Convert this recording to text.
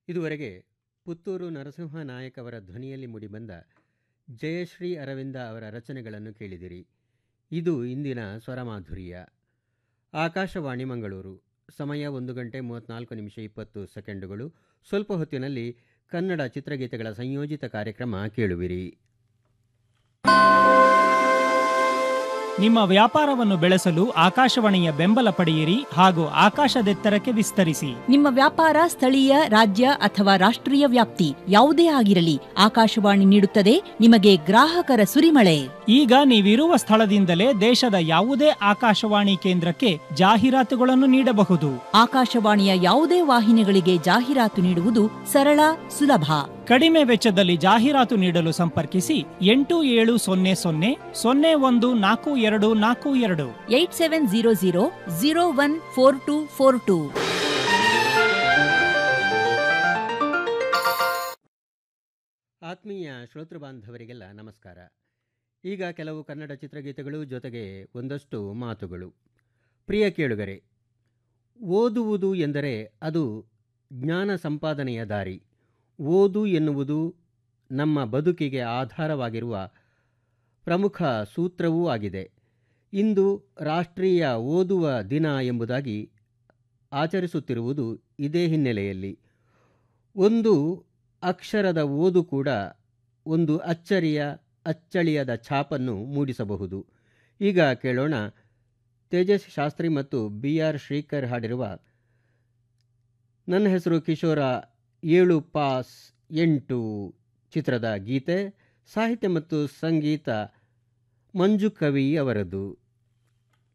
ಇದುವರೆಗೆ ಪುತ್ತೂರು ನರಸಿಂಹ ನಾಯಕ್ ಅವರ ಧ್ವನಿಯಲ್ಲಿ ಮೂಡಿಬಂದ ಜಯಶ್ರೀ ಅರವಿಂದ ಅವರ ರಚನೆಗಳನ್ನು ಕೇಳಿದಿರಿ ಇದು ಇಂದಿನ ಸ್ವರಮಾಧುರ್ಯ ಆಕಾಶವಾಣಿ ಮಂಗಳೂರು ಸಮಯ ಒಂದು ಗಂಟೆ ಮೂವತ್ತ್ನಾಲ್ಕು ನಿಮಿಷ ಇಪ್ಪತ್ತು ಸೆಕೆಂಡುಗಳು ಸ್ವಲ್ಪ ಹೊತ್ತಿನಲ್ಲಿ ಕನ್ನಡ ಚಿತ್ರಗೀತೆಗಳ ಸಂಯೋಜಿತ ಕಾರ್ಯಕ್ರಮ ಕೇಳುವಿರಿ ನಿಮ್ಮ ವ್ಯಾಪಾರವನ್ನು ಬೆಳೆಸಲು ಆಕಾಶವಾಣಿಯ ಬೆಂಬಲ ಪಡೆಯಿರಿ ಹಾಗೂ ಆಕಾಶದೆತ್ತರಕ್ಕೆ ವಿಸ್ತರಿಸಿ ನಿಮ್ಮ ವ್ಯಾಪಾರ ಸ್ಥಳೀಯ ರಾಜ್ಯ ಅಥವಾ ರಾಷ್ಟ್ರೀಯ ವ್ಯಾಪ್ತಿ ಯಾವುದೇ ಆಗಿರಲಿ ಆಕಾಶವಾಣಿ ನೀಡುತ್ತದೆ ನಿಮಗೆ ಗ್ರಾಹಕರ ಸುರಿಮಳೆ ಈಗ ನೀವಿರುವ ಸ್ಥಳದಿಂದಲೇ ದೇಶದ ಯಾವುದೇ ಆಕಾಶವಾಣಿ ಕೇಂದ್ರಕ್ಕೆ ಜಾಹೀರಾತುಗಳನ್ನು ನೀಡಬಹುದು ಆಕಾಶವಾಣಿಯ ಯಾವುದೇ ವಾಹಿನಿಗಳಿಗೆ ಜಾಹೀರಾತು ನೀಡುವುದು ಸರಳ ಸುಲಭ ಕಡಿಮೆ ವೆಚ್ಚದಲ್ಲಿ ಜಾಹೀರಾತು ನೀಡಲು ಸಂಪರ್ಕಿಸಿ ಎಂಟು ಏಳು ಸೊನ್ನೆ ಸೊನ್ನೆ ಸೊನ್ನೆ ಒಂದು ನಾಲ್ಕು ಎರಡು ನಾಲ್ಕು ಎರಡು eight seven zero zero zero one four two four two ಆತ್ಮೀಯ ಶ್ರೋತೃ ಬಾಂಧವರಿಗೆಲ್ಲ ನಮಸ್ಕಾರ ಈಗ ಕೆಲವು ಕನ್ನಡ ಚಿತ್ರಗೀತೆಗಳು ಜೊತೆಗೆ ಒಂದಷ್ಟು ಮಾತುಗಳು ಪ್ರಿಯ ಕೇಳುಗರೆ ಓದುವುದು ಎಂದರೆ ಅದು ಜ್ಞಾನ ಸಂಪಾದನೆಯ ದಾರಿ ಓದು ಎನ್ನುವುದು ನಮ್ಮ ಬದುಕಿಗೆ ಆಧಾರವಾಗಿರುವ ಪ್ರಮುಖ ಸೂತ್ರವೂ ಆಗಿದೆ ಇಂದು ರಾಷ್ಟ್ರೀಯ ಓದುವ ದಿನ ಎಂಬುದಾಗಿ ಆಚರಿಸುತ್ತಿರುವುದು ಇದೇ ಹಿನ್ನೆಲೆಯಲ್ಲಿ ಒಂದು ಅಕ್ಷರದ ಓದು ಕೂಡ ಒಂದು ಅಚ್ಚರಿಯ ಅಚ್ಚಳಿಯದ ಛಾಪನ್ನು ಮೂಡಿಸಬಹುದು ಈಗ ಕೇಳೋಣ ತೇಜಸ್ ಶಾಸ್ತ್ರಿ ಮತ್ತು ಬಿ ಆರ್ ಶ್ರೀಕರ್ ಹಾಡಿರುವ ನನ್ನ ಹೆಸರು ಕಿಶೋರ ಏಳು ಪಾಸ್ ಎಂಟು ಚಿತ್ರದ ಗೀತೆ ಸಾಹಿತ್ಯ ಮತ್ತು ಸಂಗೀತ ಮಂಜು ಕವಿ ಅವರದು